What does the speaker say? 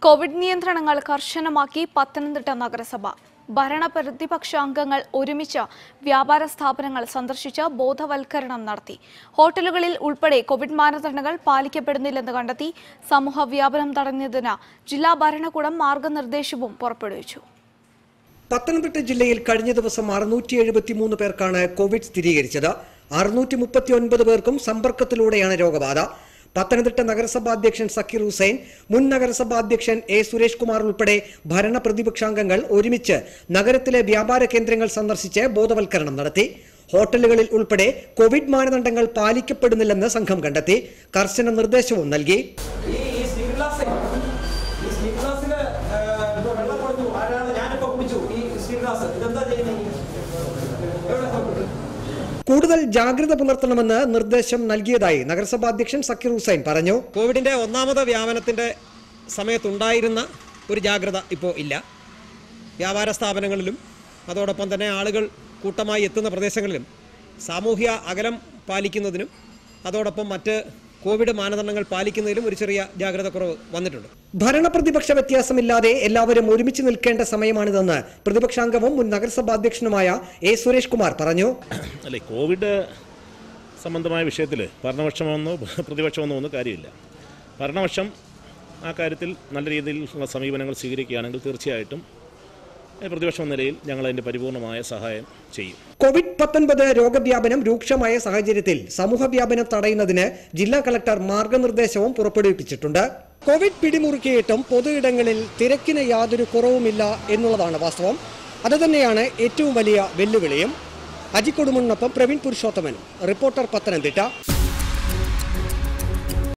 Covid നിയന്ത്രണങ്ങൾ കർശനമാക്കി പത്തനംതിട്ട നഗരസഭ ഭരണ പ്രതിപക്ഷ അംഗങ്ങൾ ഒരുമിച്ച് വ്യാപാര സ്ഥാപനങ്ങൾ സന്ദർശിച്ച് ബോധവൽക്കരണം നടത്തി ഹോട്ടലുകളിൽ ഉൾപ്പെടെ കോവിഡ് മാനദണ്ഡങ്ങൾ പാലിക്കപ്പെടുന്നില്ലെന്ന് കണ്ടെത്തി സമൂഹ വ്യാപനം തടഞ്ഞതിന് ജില്ലാ ഭരണകൂടം മാർഗനിർദ്ദേശവും പുറപ്പെടുവിച്ചു പത്തനംതിട്ട ജില്ലയിൽ കഴിഞ്ഞ ദിവസം അറുന്നൂറ്റി എഴുപത്തിമൂന്ന് പേർക്കാണ് കോവിഡ് സ്ഥിരീകരിച്ചത് അറുന്നൂറ്റി മുപ്പത്തി ഒൻപത് പേർക്കും സമ്പർക്കത്തിലൂടെയാണ് രോഗബാധ പത്തനംതിട്ട നഗരസഭാ അധ്യക്ഷൻ സക്കീർ ഹുസൈൻ മുൻ നഗരസഭാ അധ്യക്ഷൻ എ സുരേഷ് കുമാർ ഉൾപ്പെടെ ഭരണ പ്രതിപക്ഷാംഗങ്ങൾ ഒരുമിച്ച് നഗരത്തിലെ വ്യാപാര കേന്ദ്രങ്ങൾ സന്ദർശിച്ച് ബോധവൽക്കരണം നടത്തി ഹോട്ടലുകളിൽ ഉൾപ്പെടെ കോവിഡ് മാനദണ്ഡങ്ങൾ പാലിക്കപ്പെടുന്നില്ലെന്ന് സംഘം കണ്ടെത്തി കർശന നിർദ്ദേശവും നൽകി ഈ ഈ സ്റ്റീൽ ഗ്ലാസ് ഈ സ്റ്റീൽ ഗ്ലാസ്സില് വെള്ളം കൊടുത്തു ആരാണ് ഞാനിപ്പോ കുടിച്ചു ഈ സ്റ്റീൽ ഗ്ലാസ് ഇതെന്താ ചെയ്യുന്നത് എവിടെ കൊണ്ടു കൂടുതൽ ജാഗ്രത പുലർത്തണമെന്ന് നിർദ്ദേശം നൽകിയതായി നഗരസഭാ അധ്യക്ഷൻ സക്കീർ ഹുസൈൻ പറഞ്ഞു കോവിഡിന്റെ ഒന്നാമത് വ്യാപനത്തിന്റെ സമയത്തുണ്ടായിരുന്ന ഒരു ജാഗ്രത ഇപ്പോൾ ഇല്ല വ്യാപാര സ്ഥാപനങ്ങളിലും അതോടൊപ്പം തന്നെ ആളുകൾ കൂട്ടമായി എത്തുന്ന പ്രദേശങ്ങളിലും സാമൂഹ്യ അകലം പാലിക്കുന്നതിനും അതോടൊപ്പം മറ്റ് കോവിഡ് മാനദണ്ഡങ്ങൾ പാലിക്കുന്നതിലും ഒരു ചെറിയ ജാഗ്രത കുറവ് വന്നിട്ടുണ്ട് ഭരണപ്രതിപക്ഷ വ്യത്യാസമില്ലാതെ എല്ലാവരും ഒരുമിച്ച് നിൽക്കേണ്ട സമയമാണിതെന്ന് പ്രതിപക്ഷാംഗവും മുൻ നഗരസഭാ അധ്യക്ഷനുമായ എ സുരേഷ് കുമാർ പറഞ്ഞു അല്ലെ കോവിഡ് സംബന്ധമായ വിഷയത്തിൽ ഭരണപക്ഷമെന്നോ പ്രതിപക്ഷമെന്നോ ഒന്നും കാര്യമില്ല ഭരണപക്ഷം ആ കാര്യത്തിൽ നല്ല രീതിയിലുള്ള സമീപനങ്ങൾ സ്വീകരിക്കുകയാണെങ്കിൽ തീർച്ചയായിട്ടും ഏ, പ്രതിപക്ഷം എന്ന നിലയിൽ ഞങ്ങൾ അതിൻ്റെ പരിപൂർണമായ സഹായം ചെയ്യും കോവിഡ് പത്തൊൻപത് രോഗവ്യാപനം രൂക്ഷമായ സാഹചര്യത്തിൽ സമൂഹ വ്യാപനം തടയുന്നതിന് ജില്ലാ കളക്ടർ മാർഗനിർദ്ദേശവും പുറപ്പെടുവിപ്പിച്ചിട്ടുണ്ട് കോവിഡ് പിടിമുറുക്കിയിട്ടും പൊതുയിടങ്ങളിൽ തിരക്കിന് യാതൊരു കുറവുമില്ല എന്നുള്ളതാണ് വാസ്തവം അതുതന്നെയാണ് ഏറ്റവും വലിയ വെല്ലുവിളിയും അജിക്കൊടുമുണ്ണൊപ്പം പ്രവീൺ പുരുഷോത്തമൻ റിപ്പോർട്ടർ പത്തനംതിട്ട